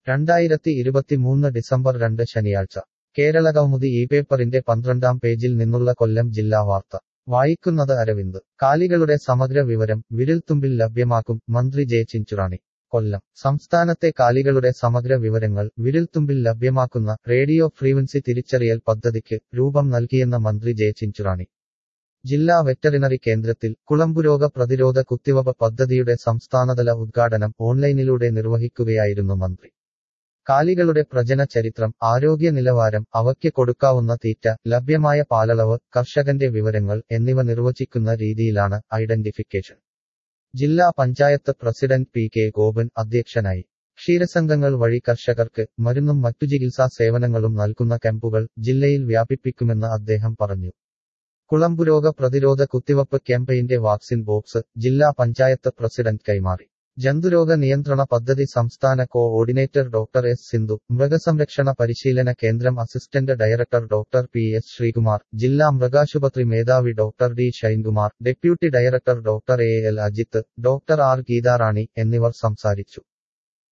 രണ്ടായിരത്തി ഇരുപത്തിമൂന്ന് ഡിസംബർ രണ്ട് ശനിയാഴ്ച കേരളകൗമുദി ഈ പേപ്പറിന്റെ പന്ത്രണ്ടാം പേജിൽ നിന്നുള്ള കൊല്ലം ജില്ലാ വാർത്ത വായിക്കുന്നത് അരവിന്ദ് കാലികളുടെ സമഗ്ര വിവരം വിരൽത്തുമ്പിൽ ലഭ്യമാക്കും മന്ത്രി ജെ ചിഞ്ചുറാണി കൊല്ലം സംസ്ഥാനത്തെ കാലികളുടെ സമഗ്ര വിവരങ്ങൾ വിരൽത്തുമ്പിൽ ലഭ്യമാക്കുന്ന റേഡിയോ ഫ്രീക്വൻസി തിരിച്ചറിയൽ പദ്ധതിക്ക് രൂപം നൽകിയെന്ന മന്ത്രി ജെ ചിഞ്ചുറാണി ജില്ലാ വെറ്ററിനറി കേന്ദ്രത്തിൽ കുളമ്പുരോഗ പ്രതിരോധ കുത്തിവയ്പ് പദ്ധതിയുടെ സംസ്ഥാനതല ഉദ്ഘാടനം ഓൺലൈനിലൂടെ നിർവഹിക്കുകയായിരുന്നു മന്ത്രി കാലികളുടെ പ്രജന ചരിത്രം ആരോഗ്യ നിലവാരം അവയ്ക്ക് കൊടുക്കാവുന്ന തീറ്റ ലഭ്യമായ പാലളവ് കർഷകന്റെ വിവരങ്ങൾ എന്നിവ നിർവചിക്കുന്ന രീതിയിലാണ് ഐഡന്റിഫിക്കേഷൻ ജില്ലാ panchayat president P K Gopan അധ്യക്ഷനായി ക്ഷീരസംഘങ്ങൾ വഴി കർഷകർക്ക് മരുന്നും മറ്റു ചികിത്സാ സേവനങ്ങളും നൽകുന്ന ക്യാമ്പുകൾ ജില്ലയിൽ വ്യാപിപ്പിക്കുമെന്ന് അദ്ദേഹം പറഞ്ഞു കുളമ്പുരോഗ പ്രതിരോധ കുത്തിവയ്പ് ക്യാമ്പയിന്റെ വാക്സിൻ ബോക്സ് ജില്ലാ പഞ്ചായത്ത് പ്രസിഡന്റ് കൈമാറി ജന്തുരോഗ നിയന്ത്രണ പദ്ധതി സംസ്ഥാന കോഓർഡിനേറ്റർ ഡോക്ടർ എസ് സിന്ധു മൃഗസംരക്ഷണ പരിശീലന കേന്ദ്രം assistant director doctor P S Sreekumar ജില്ലാ മൃഗാശുപത്രി മേധാവി doctor D Shinekumar deputy director doctor A L Ajith doctor R Geetharani എന്നിവർ സംസാരിച്ചു